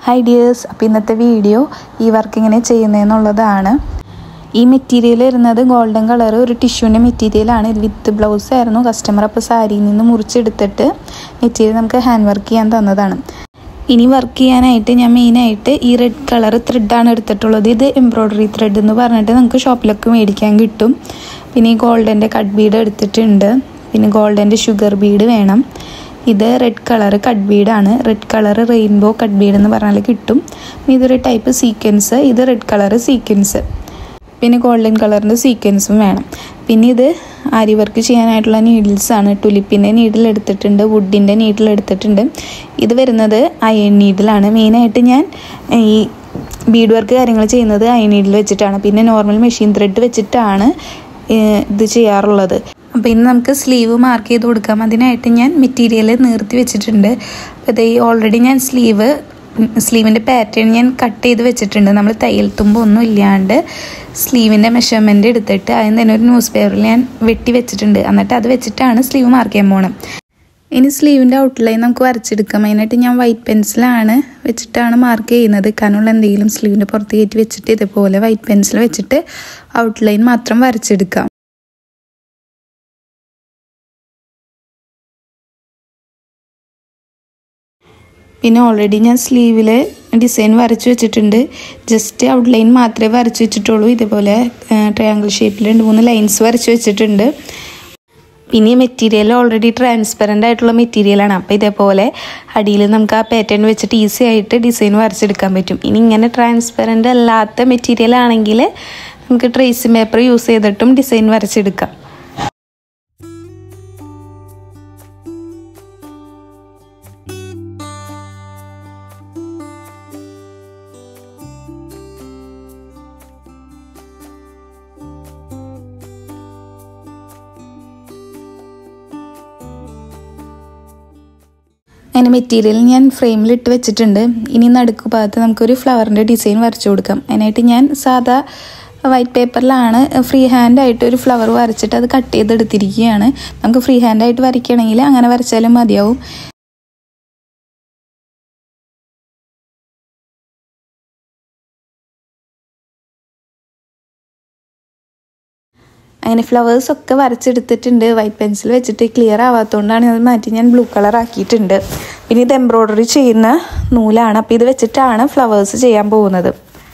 hi dears അപ്പോൾ ഇന്നത്തെ video ഈ വർക്ക് എങ്ങനെ ചെയ്യുന്നതെന്നുള്ളതാണ് ഈ മെറ്റീരിയൽ വരുന്നത് ഗോൾഡൻ കളർ ഒരു ടിഷ്യൂവിൻ്റെ മെറ്റീരിയലാണ് ഇത് വിത്ത് ബ്ലൗസ് ആയിരുന്നു കസ്റ്റമർ അപ്പോൾ സാരിയിൽ നിന്ന് മുറിച്ചെടുത്തിട്ട് മെറ്റീരിയൽ നമുക്ക് ഹാൻഡ് വർക്ക് ചെയ്യാൻ തന്നതാണ് ഇനി വർക്ക് ചെയ്യാനായിട്ട് ഞാൻ മെയിനായിട്ട് ഈ റെഡ് കളർ ത്രെഡാണ് എടുത്തിട്ടുള്ളത് ഇത് എംബ്രോയ്ഡറി ത്രെഡ് എന്ന് പറഞ്ഞിട്ട് നമുക്ക് ഷോപ്പിലൊക്കെ മേടിക്കാൻ കിട്ടും പിന്നെ ഈ ഗോൾഡൻ്റെ കട്ട് ബീഡ് എടുത്തിട്ടുണ്ട് പിന്നെ ഗോൾഡൻ്റെ ഷുഗർ ബീഡ് വേണം ഇത് റെഡ് കളർ കട്ട് ബീഡാണ് red colour rainbow cut bead എന്ന് പറഞ്ഞാൽ കിട്ടും പിന്നെ ഇതൊരു ടൈപ്പ് സീക്വൻസ് ഇത് റെഡ് കളർ സീക്വൻസ് പിന്നെ ഗോൾഡൻ കളറിൻ്റെ സീക്വൻസും വേണം പിന്നെ ഇത് ആരി വർക്ക് ചെയ്യാനായിട്ടുള്ള നീഡിൽസ് ആണ് ടുലിപ്പിൻ്റെ നീഡിൽ എടുത്തിട്ടുണ്ട് വുഡിൻ്റെ നീഡിൽ എടുത്തിട്ടുണ്ട് ഇത് വരുന്നത് അയൺ നീഡിലാണ് മെയിനായിട്ട് ഞാൻ ഈ ബീഡ് വർക്ക് കാര്യങ്ങൾ ചെയ്യുന്നത് അയൺ നീഡിൽ വെച്ചിട്ടാണ് പിന്നെ നോർമൽ മെഷീൻ ത്രെഡ് വെച്ചിട്ടാണ് ഇത് ചെയ്യാറുള്ളത് അപ്പോൾ ഇന്ന് നമുക്ക് സ്ലീവ് മാർക്ക് ചെയ്ത് കൊടുക്കാം അതിനായിട്ട് ഞാൻ മെറ്റീരിയൽ നിർത്തി വെച്ചിട്ടുണ്ട് അപ്പോൾ ഇത് ഓൾറെഡി ഞാൻ സ്ലീവ് സ്ലീവിൻ്റെ പാറ്റേൺ ഞാൻ കട്ട് ചെയ്ത് വെച്ചിട്ടുണ്ട് നമ്മൾ തയ്യൽ തുമ്പ് ഒന്നും ഇല്ലാണ്ട് സ്ലീവിൻ്റെ മെഷർമെൻ്റ് എടുത്തിട്ട് അതിന് തന്നെ ഒരു ന്യൂസ് പേപ്പറിൽ ഞാൻ വെട്ടി വെച്ചിട്ടുണ്ട് എന്നിട്ട് അത് വെച്ചിട്ടാണ് സ്ലീവ് മാർക്ക് ചെയ്യാൻ പോകണം ഇനി സ്ലീവിൻ്റെ ഔട്ട്ലൈൻ നമുക്ക് വരച്ചെടുക്കാം അതിനായിട്ട് ഞാൻ വൈറ്റ് പെൻസിലാണ് വെച്ചിട്ടാണ് മാർക്ക് ചെയ്യുന്നത് കനുള്ള എന്തെങ്കിലും സ്ലീവിൻ്റെ പുറത്ത് കയറ്റി വെച്ചിട്ട് ഇതുപോലെ വൈറ്റ് പെൻസിൽ വെച്ചിട്ട് ഔട്ട്ലൈൻ മാത്രം വരച്ചെടുക്കാം പിന്നെ ഓൾറെഡി ഞാൻ സ്ലീവിൽ ഡിസൈൻ വരച്ച് വെച്ചിട്ടുണ്ട് ജസ്റ്റ് ഔട്ട്ലൈൻ മാത്രമേ വരച്ച് വെച്ചിട്ടുള്ളൂ ഇതേപോലെ ട്രയാങ്കിൾ ഷേപ്പിൽ രണ്ട് മൂന്ന് ലൈൻസ് വരച്ച് വെച്ചിട്ടുണ്ട് പിന്നെ മെറ്റീരിയൽ ഓൾറെഡി ട്രാൻസ്പെറൻ്റ് ആയിട്ടുള്ള മെറ്റീരിയലാണ് അപ്പോൾ ഇതേപോലെ അടിയിൽ നമുക്ക് ആ പാറ്റേൺ വെച്ചിട്ട് ഈസി ആയിട്ട് ഡിസൈൻ വരച്ചെടുക്കാൻ പറ്റും ഇനി ഇങ്ങനെ ട്രാൻസ്പെറൻ്റ് അല്ലാത്ത മെറ്റീരിയൽ ആണെങ്കിൽ നമുക്ക് ട്രേസിംഗ് പേപ്പർ യൂസ് ചെയ്തിട്ടും ഡിസൈൻ വരച്ചെടുക്കാം അങ്ങനെ മെറ്റീരിയൽ ഞാൻ ഫ്രെയിമിലിട്ട് വെച്ചിട്ടുണ്ട് ഇനി നടുക്ക് ഭാഗത്ത് നമുക്കൊരു ഫ്ലവറിൻ്റെ ഡിസൈൻ വരച്ചു കൊടുക്കാം അതിനായിട്ട് ഞാൻ സാധാ വൈറ്റ് പേപ്പറിലാണ് ഫ്രീ ഹാൻഡായിട്ട് ഒരു ഫ്ലവർ വരച്ചിട്ട് അത് കട്ട് ചെയ്തെടുത്തിരിക്കുകയാണ് നമുക്ക് ഫ്രീ ഹാൻഡായിട്ട് വരയ്ക്കണമെങ്കിൽ അങ്ങനെ വരച്ചാലും മതിയാവും അങ്ങനെ ഫ്ലവേഴ്സ് ഒക്കെ വരച്ചെടുത്തിട്ടുണ്ട് വൈറ്റ് പെൻസിൽ വെച്ചിട്ട് ക്ലിയർ ആവാത്തതുകൊണ്ടാണ് അത് മാറ്റി ഞാൻ ബ്ലൂ കളർ ആക്കിയിട്ടുണ്ട് പിന്നെ ഇത് എംബ്രോയ്ഡറി ചെയ്യുന്ന നൂലാണ് അപ്പോൾ ഇത് വെച്ചിട്ടാണ് ഫ്ലവേഴ്സ് ചെയ്യാൻ പോകുന്നത്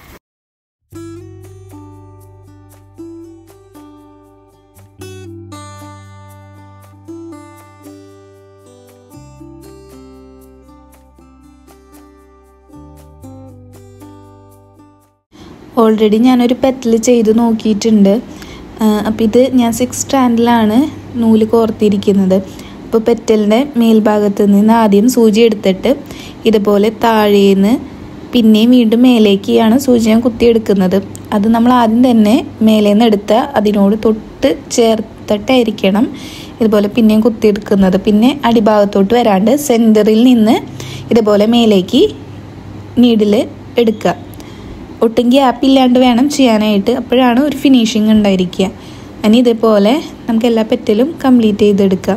ഓൾറെഡി ഞാനൊരു പെറ്റൽ ചെയ്ത് നോക്കിയിട്ടുണ്ട് അപ്പോൾ ഇത് ഞാൻ സിക്സ് സ്റ്റാൻഡിലാണ് നൂല് കോർത്തിരിക്കുന്നത് അപ്പോൾ പെറ്റലിൻ്റെ മേൽഭാഗത്ത് നിന്ന് ആദ്യം സൂചി എടുത്തിട്ട് ഇതുപോലെ താഴേന്ന് പിന്നെയും വീണ്ടും മേലേക്കാണ് സൂചി ഞാൻ കുത്തിയെടുക്കുന്നത് അത് നമ്മൾ ആദ്യം തന്നെ മേലേന്ന് എടുത്ത അതിനോട് തൊട്ട് ചേർത്തിട്ടായിരിക്കണം ഇതുപോലെ പിന്നെയും കുത്തിയെടുക്കുന്നത് പിന്നെ അടിഭാഗത്തോട്ട് വരാണ്ട് സെൻറ്ററിൽ നിന്ന് ഇതുപോലെ മേലേക്ക് നീഡിൽ എടുക്കുക ഒട്ടും ഗ്യാപ്പ് ഇല്ലാണ്ട് വേണം ചെയ്യാനായിട്ട് അപ്പോഴാണ് ഒരു ഫിനിഷിങ് ഉണ്ടായിരിക്കുക ഇനി ഇതേപോലെ നമുക്ക് എല്ലാ പെറ്റലും കംപ്ലീറ്റ് ചെയ്തെടുക്കാം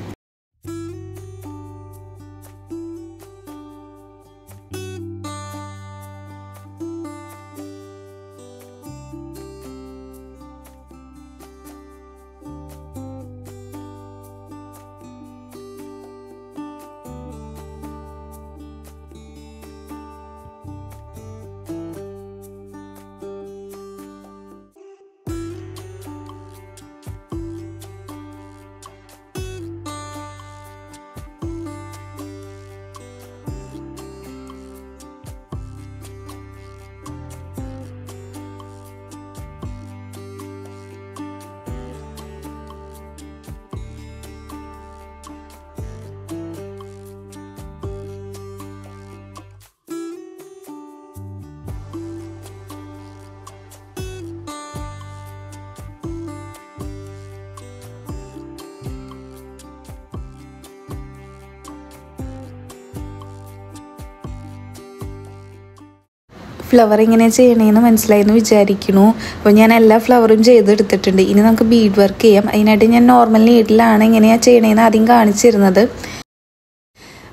ഫ്ലവർ ഇങ്ങനെ ചെയ്യണേന്ന് മനസ്സിലായെന്ന് വിചാരിക്കുന്നു അപ്പോൾ ഞാൻ എല്ലാ ഫ്ലവറും ചെയ്തെടുത്തിട്ടുണ്ട് ഇനി നമുക്ക് ബീഡ് വർക്ക് ചെയ്യാം അതിനായിട്ട് ഞാൻ നോർമൽ നീഡിലാണ് എങ്ങനെയാണ് ചെയ്യണേന്ന് ആദ്യം കാണിച്ചിരുന്നത്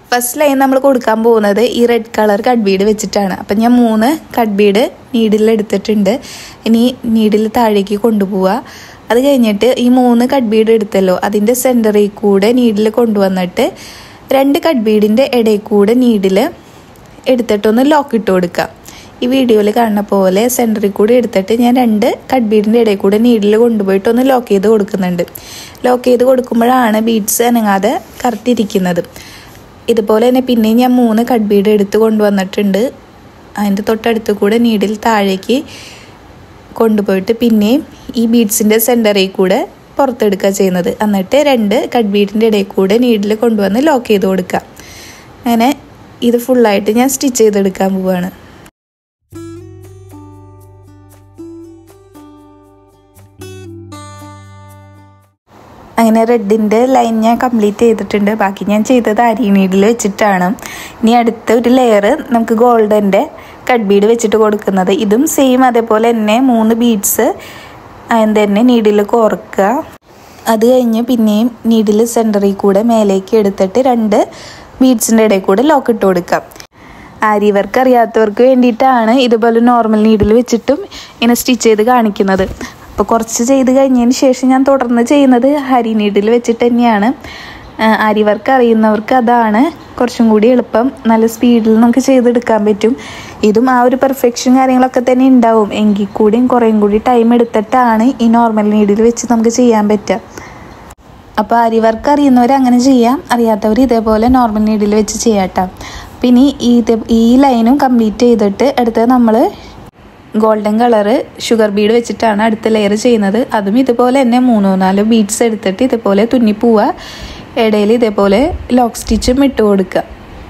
ഫസ്റ്റ് ലൈൻ നമ്മൾ കൊടുക്കാൻ പോകുന്നത് ഈ റെഡ് കളർ കട്ട് ബീഡ് വെച്ചിട്ടാണ് അപ്പം ഞാൻ മൂന്ന് കട്ട് ബീഡ് നീഡിൽ എടുത്തിട്ടുണ്ട് ഇനി നീഡിൽ താഴേക്ക് കൊണ്ടുപോവുക അത് കഴിഞ്ഞിട്ട് ഈ മൂന്ന് കട്ട് ബീഡ് എടുത്തല്ലോ അതിൻ്റെ സെൻറ്ററിൽ കൂടെ നീഡിൽ കൊണ്ടുവന്നിട്ട് രണ്ട് കട്ട് ബീഡിൻ്റെ ഇടയിൽ കൂടെ നീഡിൽ എടുത്തിട്ടൊന്ന് ലോക്ക് ഇട്ട് കൊടുക്കുക ഈ വീഡിയോയിൽ കാണുന്ന പോലെ സെൻറ്ററിൽ കൂടി എടുത്തിട്ട് ഞാൻ രണ്ട് കട്ട് ബീഡിൻ്റെ ഇടയിൽ കൂടെ നീഡിൽ കൊണ്ടുപോയിട്ട് ഒന്ന് ലോക്ക് ചെയ്ത് കൊടുക്കുന്നുണ്ട് ലോക്ക് ചെയ്ത് കൊടുക്കുമ്പോഴാണ് ബീഡ്സ് അനങ്ങാതെ കറക്റ്റിരിക്കുന്നത് ഇതുപോലെ തന്നെ പിന്നെയും ഞാൻ മൂന്ന് കട്ട് ബീഡ് എടുത്ത് കൊണ്ടുവന്നിട്ടുണ്ട് അതിൻ്റെ തൊട്ടടുത്ത് കൂടെ നീഡിൽ താഴേക്ക് കൊണ്ടുപോയിട്ട് പിന്നെയും ഈ ബീഡ്സിൻ്റെ സെൻറ്ററിൽ കൂടെ പുറത്തെടുക്കുക ചെയ്യുന്നത് എന്നിട്ട് രണ്ട് കട്ട് ബീഡിൻ്റെ ഇടയിൽ കൂടെ നീഡിൽ കൊണ്ടുവന്ന് ലോക്ക് ചെയ്ത് കൊടുക്കുക അങ്ങനെ ഇത് ഫുള്ളായിട്ട് ഞാൻ സ്റ്റിച്ച് ചെയ്തെടുക്കാൻ പോവുകയാണ് അങ്ങനെ റെഡിൻ്റെ ലൈൻ ഞാൻ കംപ്ലീറ്റ് ചെയ്തിട്ടുണ്ട് ബാക്കി ഞാൻ ചെയ്തത് അരി നീഡിൽ വെച്ചിട്ടാണ് ഇനി അടുത്ത ഒരു ലെയർ നമുക്ക് ഗോൾഡൻ്റെ കട്ട് ബീഡ് വെച്ചിട്ട് കൊടുക്കുന്നത് ഇതും സെയിം അതേപോലെ തന്നെ മൂന്ന് ബീഡ്സ് അതിന് തന്നെ നീഡിൽ കോർക്കുക അത് കഴിഞ്ഞ് പിന്നെയും നീഡിൽ സെൻറ്ററിൽ കൂടെ മേലേക്ക് എടുത്തിട്ട് രണ്ട് ബീഡ്സിൻ്റെ ഇടയിൽ കൂടെ ലോക്ക് ഇട്ട് കൊടുക്കാം ആരി വർക്ക് അറിയാത്തവർക്ക് വേണ്ടിയിട്ടാണ് ഇതുപോലെ നോർമൽ നീഡിൽ വെച്ചിട്ടും ഇങ്ങനെ സ്റ്റിച്ച് ചെയ്ത് കാണിക്കുന്നത് അപ്പോൾ കുറച്ച് ചെയ്ത് കഴിഞ്ഞതിന് ശേഷം ഞാൻ തുടർന്ന് ചെയ്യുന്നത് ഹരി നീഡിൽ വെച്ചിട്ട് തന്നെയാണ് ആരി വർക്ക് അറിയുന്നവർക്ക് അതാണ് കുറച്ചും കൂടി എളുപ്പം നല്ല സ്പീഡിൽ നമുക്ക് ചെയ്തെടുക്കാൻ പറ്റും ഇതും ആ ഒരു പെർഫെക്ഷൻ കാര്യങ്ങളൊക്കെ തന്നെ ഉണ്ടാവും എങ്കിൽ കൂടിയും കുറേയും കൂടി ടൈം എടുത്തിട്ടാണ് ഈ നോർമൽ നീഡിൽ വെച്ച് നമുക്ക് ചെയ്യാൻ പറ്റുക അപ്പോൾ അരി വർക്ക് അറിയുന്നവർ അങ്ങനെ ചെയ്യാം അറിയാത്തവർ ഇതേപോലെ നോർമൽ നീഡിൽ വെച്ച് ചെയ്യാട്ടോ പിന്നെ ഈ ഇത് ഈ ലൈനും കംപ്ലീറ്റ് ചെയ്തിട്ട് അടുത്തത് നമ്മൾ ഗോൾഡൻ കളറ് ഷുഗർ ബീഡ് വെച്ചിട്ടാണ് അടുത്ത ലെയർ ചെയ്യുന്നത് അതും ഇതുപോലെ തന്നെ മൂന്നോ നാലോ ബീഡ്സ് എടുത്തിട്ട് ഇതുപോലെ തുന്നിപ്പോവുക ഇടയിൽ ഇതേപോലെ ലോക്ക് സ്റ്റിച്ചും ഇട്ട് കൊടുക്കുക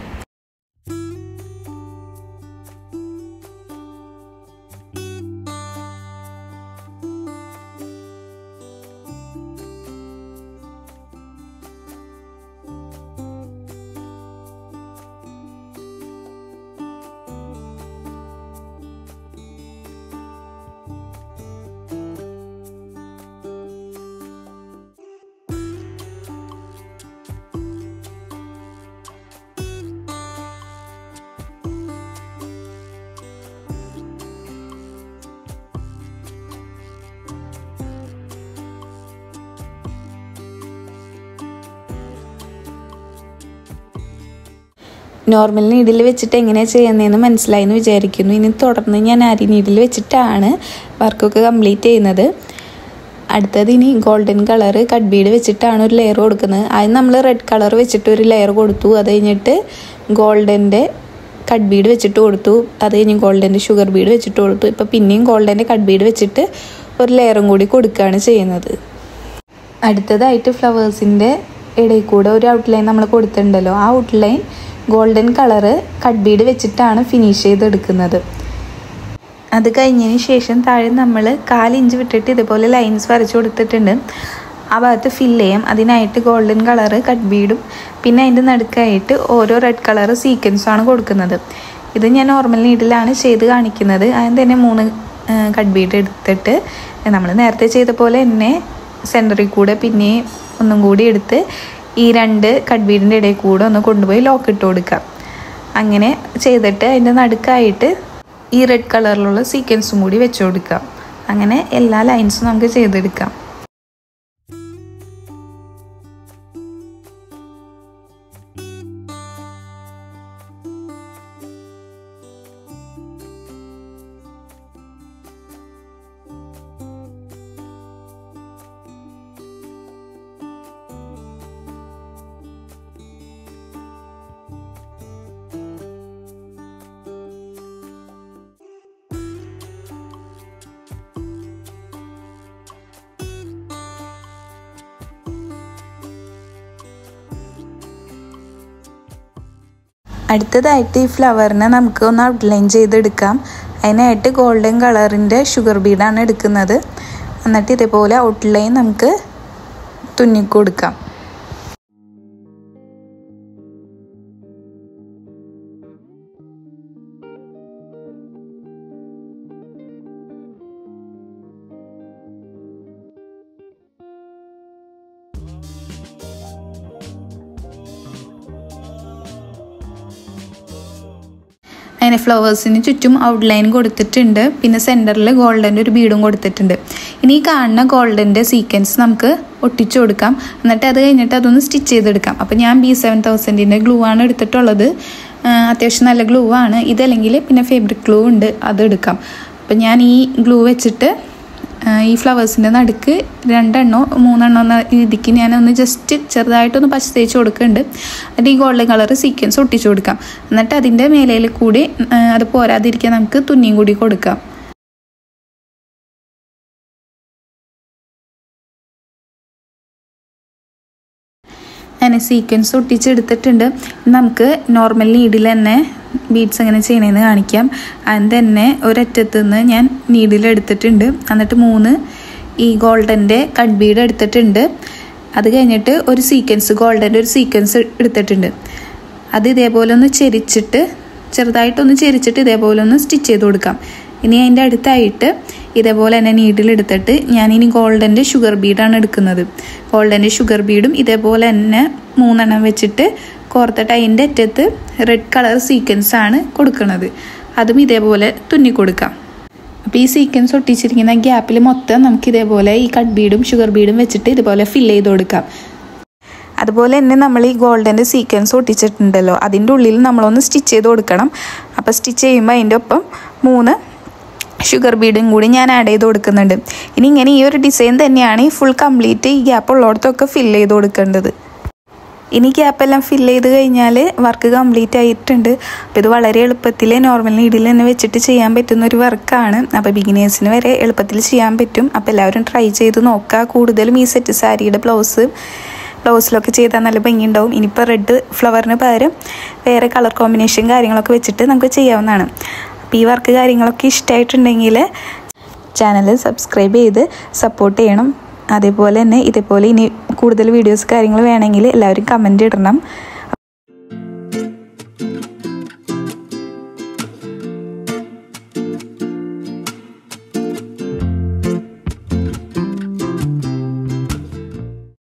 നോർമൽ നീഡിൽ വെച്ചിട്ട് എങ്ങനെയാണ് ചെയ്യുന്നതെന്ന് മനസ്സിലായി എന്ന് വിചാരിക്കുന്നു ഇനി തുടർന്ന് ഞാൻ അരി നീഡിൽ വെച്ചിട്ടാണ് വർക്കൊക്കെ കംപ്ലീറ്റ് ചെയ്യുന്നത് അടുത്തത് ഇനി ഗോൾഡൻ കളർ കട്ട് ബീഡ് വെച്ചിട്ടാണ് ഒരു ലെയർ കൊടുക്കുന്നത് ആദ്യം നമ്മൾ റെഡ് കളർ വെച്ചിട്ട് ഒരു ലെയർ കൊടുത്തു അത് കഴിഞ്ഞിട്ട് ഗോൾഡൻ്റെ കട്ട് ബീഡ് വെച്ചിട്ട് കൊടുത്തു അത് കഴിഞ്ഞ് ഗോൾഡൻ്റെ ഷുഗർ ബീഡ് വെച്ചിട്ട് കൊടുത്തു ഇപ്പോൾ പിന്നെയും ഗോൾഡൻ്റെ കട്ട് ബീഡ് വെച്ചിട്ട് ഒരു ലെയറും കൂടി കൊടുക്കുകയാണ് ചെയ്യുന്നത് അടുത്തതായിട്ട് ഫ്ലവേഴ്സിൻ്റെ ഇടയിൽ കൂടെ ഒരു ഔട്ട്ലൈൻ നമ്മൾ കൊടുത്തിട്ടുണ്ടല്ലോ ആ outline golden colour cut bead വെച്ചിട്ടാണ് ഫിനിഷ് ചെയ്തെടുക്കുന്നത് അത് കഴിഞ്ഞതിന് ശേഷം താഴെ നമ്മൾ കാലിഞ്ച് വിട്ടിട്ട് ഇതുപോലെ ലൈൻസ് വരച്ചു കൊടുത്തിട്ടുണ്ട് ആ ഭാഗത്ത് ഫില്ല് ചെയ്യാം അതിനായിട്ട് ഗോൾഡൻ കളറ് കട്ട് ബീഡും പിന്നെ അതിൻ്റെ നടുക്കായിട്ട് ഓരോ റെഡ് കളറ് സീക്വൻസാണ് കൊടുക്കുന്നത് ഇത് ഞാൻ നോർമൽ നീഡിലാണ് ചെയ്ത് കാണിക്കുന്നത് അതിന് തന്നെ മൂന്ന് കട്ട് ബീഡ് എടുത്തിട്ട് നമ്മൾ നേരത്തെ ചെയ്ത പോലെ തന്നെ സെൻറ്ററിൽ കൂടെ പിന്നെ ഒന്നും കൂടി എടുത്ത് ഈ രണ്ട് കട്ട് ബീഡിൻ്റെ ഇടയിൽ കൂടെ ഒന്ന് കൊണ്ടുപോയി ലോക്ക് ഇട്ട് കൊടുക്കാം അങ്ങനെ ചെയ്തിട്ട് അതിൻ്റെ നടുക്കായിട്ട് ഈ റെഡ് കളറിലുള്ള സീക്വൻസും കൂടി വെച്ച് കൊടുക്കാം അങ്ങനെ എല്ലാ ലൈൻസും നമുക്ക് ചെയ്തെടുക്കാം അടുത്തതായിട്ട് ഈ ഫ്ലവറിനെ നമുക്ക് ഒന്ന് ഔട്ട്ലൈൻ ചെയ്തെടുക്കാം അതിനായിട്ട് ഗോൾഡൻ കളറിൻ്റെ ഷുഗർ ബീഡാണ് എടുക്കുന്നത് എന്നിട്ട് ഇതേപോലെ ഔട്ട്ലൈൻ നമുക്ക് തുന്നിക്കൊടുക്കാം അതിന് ഫ്ലവേഴ്സിന് ചുറ്റും ഔട്ട്ലൈൻ കൊടുത്തിട്ടുണ്ട് പിന്നെ സെൻറ്ററിൽ ഗോൾഡൻ്റെ ഒരു ബീഡും കൊടുത്തിട്ടുണ്ട് ഇനി ഈ കാണുന്ന ഗോൾഡൻ്റെ സീക്വൻസ് നമുക്ക് ഒട്ടിച്ചു കൊടുക്കാം എന്നിട്ട് അത് കഴിഞ്ഞിട്ട് അതൊന്ന് സ്റ്റിച്ച് ചെയ്തെടുക്കാം അപ്പോൾ ഞാൻ ബി സെവൻ തൗസൻഡിൻ്റെ ഗ്ലൂ ആണ് എടുത്തിട്ടുള്ളത് ആ, അത്യാവശ്യം നല്ല ഗ്ലൂ ആണ് ഇതല്ലെങ്കിൽ പിന്നെ ഫേബ്രിക് ഗ്ലൂ ഉണ്ട് അത് എടുക്കാം അപ്പം ഞാൻ ഈ ഗ്ലൂ വെച്ചിട്ട് ആ, ഈ ഫ്ലവേഴ്സിൻ്റെ നടുക്ക് രണ്ടെണ്ണോ മൂന്നെണ്ണോ എന്ന രീതിക്ക് ഞാൻ ഒന്ന് ജസ്റ്റ് ചെറുതായിട്ടൊന്ന് പച്ച തേച്ച് കൊടുക്കുന്നുണ്ട് എന്നിട്ട് ഈ ഗോൾഡൻ കളർ സീക്വൻസ് ഒട്ടിച്ചു കൊടുക്കാം എന്നിട്ട് അതിൻ്റെ മേലയിൽ കൂടി ആ, അത് പോരാതിരിക്കാൻ നമുക്ക് തുന്നിയും കൂടി കൊടുക്കാം ഞാൻ സീക്വൻസ് ഒട്ടിച്ചെടുത്തിട്ടുണ്ട് നമുക്ക് നോർമൽ നീഡിൽ തന്നെ ബീഡ്സ് എങ്ങനെ ചെയ്യണമെന്ന് കാണിക്കാം അതിന് തന്നെ ഒരറ്റത്ത് നിന്ന് ഞാൻ നീഡിൽ എടുത്തിട്ടുണ്ട് എന്നിട്ട് മൂന്ന് ഈ ഗോൾഡൻ്റെ കട്ട് ബീഡ് എടുത്തിട്ടുണ്ട് അത് കഴിഞ്ഞിട്ട് ഒരു സീക്വൻസ് ഗോൾഡൻ്റെ ഒരു സീക്വൻസ് എടുത്തിട്ടുണ്ട് അത് ഇതേപോലെ ഒന്ന് ചെരിച്ചിട്ട് ചെറുതായിട്ടൊന്ന് ചെരിച്ചിട്ട് ഇതേപോലെ ഒന്ന് സ്റ്റിച്ച് ചെയ്ത് കൊടുക്കാം ഇനി അതിൻ്റെ അടുത്തായിട്ട് ഇതേപോലെ തന്നെ നീഡിലെടുത്തിട്ട് ഞാനിനി ഗോൾഡൻ്റെ ഷുഗർ ബീഡാണ് എടുക്കുന്നത് ഗോൾഡൻ്റെ ഷുഗർ ബീഡും ഇതേപോലെ തന്നെ മൂന്നെണ്ണം വെച്ചിട്ട് കോർത്തിട്ട് അതിൻ്റെ അറ്റത്ത് റെഡ് കളർ സീക്വൻസ് ആണ് കൊടുക്കുന്നത് അതും ഇതേപോലെ തുന്നി കൊടുക്കാം അപ്പോൾ ഈ സീക്വൻസ് ഒട്ടിച്ചിരിക്കുന്ന ഗ്യാപ്പിൽ മൊത്തം നമുക്ക് ഇതേപോലെ ഈ കട്ട് ബീഡും ഷുഗർ ബീഡും വെച്ചിട്ട് ഇതുപോലെ ഫില്ല് ചെയ്ത് കൊടുക്കാം അതുപോലെ തന്നെ നമ്മൾ ഈ ഗോൾഡൻ്റെ സീക്വൻസ് ഒട്ടിച്ചിട്ടുണ്ടല്ലോ അതിൻ്റെ ഉള്ളിൽ നമ്മളൊന്ന് സ്റ്റിച്ച് ചെയ്ത് കൊടുക്കണം അപ്പോൾ സ്റ്റിച്ച് ചെയ്യുമ്പോൾ അതിൻ്റെ ഒപ്പം മൂന്ന് ഷുഗർ ബീഡും കൂടി ഞാൻ ആഡ് ചെയ്ത് കൊടുക്കുന്നുണ്ട് ഇനി ഇങ്ങനെ ഈ ഒരു ഡിസൈൻ തന്നെയാണ് ഈ ഫുൾ കംപ്ലീറ്റ് ഈ ഗ്യാപ്പ് ഉള്ളിടത്തൊക്കെ ഫില്ല് ചെയ്ത് കൊടുക്കേണ്ടത് ഇനി ഗ്യാപ്പെല്ലാം ഫില്ല് ചെയ്ത് കഴിഞ്ഞാൽ വർക്ക് കംപ്ലീറ്റ് ആയിട്ടുണ്ട് അപ്പോൾ ഇത് വളരെ എളുപ്പത്തിൽ നോർമൽ നീഡിൽ തന്നെ വെച്ചിട്ട് ചെയ്യാൻ പറ്റുന്ന ഒരു വർക്കാണ് അപ്പോൾ ബിഗിനേഴ്സിന് വരെ എളുപ്പത്തിൽ ചെയ്യാൻ പറ്റും അപ്പോൾ എല്ലാവരും ട്രൈ ചെയ്ത് നോക്കുക കൂടുതലും ഈ സെറ്റ് സാരിയുടെ ബ്ലൗസ് ബ്ലൗസിലൊക്കെ ചെയ്താൽ നല്ല ഭംഗിയുണ്ടാവും ഇനിയിപ്പോൾ റെഡ് ഫ്ലവറിന് പകരം വേറെ കളർ കോമ്പിനേഷൻ കാര്യങ്ങളൊക്കെ വെച്ചിട്ട് നമുക്ക് ചെയ്യാവുന്നതാണ് അപ്പോൾ ഈ വർക്ക് കാര്യങ്ങളൊക്കെ ഇഷ്ടമായിട്ടുണ്ടെങ്കിൽ ചാനൽ സബ്സ്ക്രൈബ് ചെയ്ത് സപ്പോർട്ട് ചെയ്യണം അതേപോലെ തന്നെ ഇതേപോലെ ഇനി കൂടുതൽ വീഡിയോസ് കാര്യങ്ങൾ വേണമെങ്കിൽ എല്ലാവരും കമൻറ്റ് ഇടണം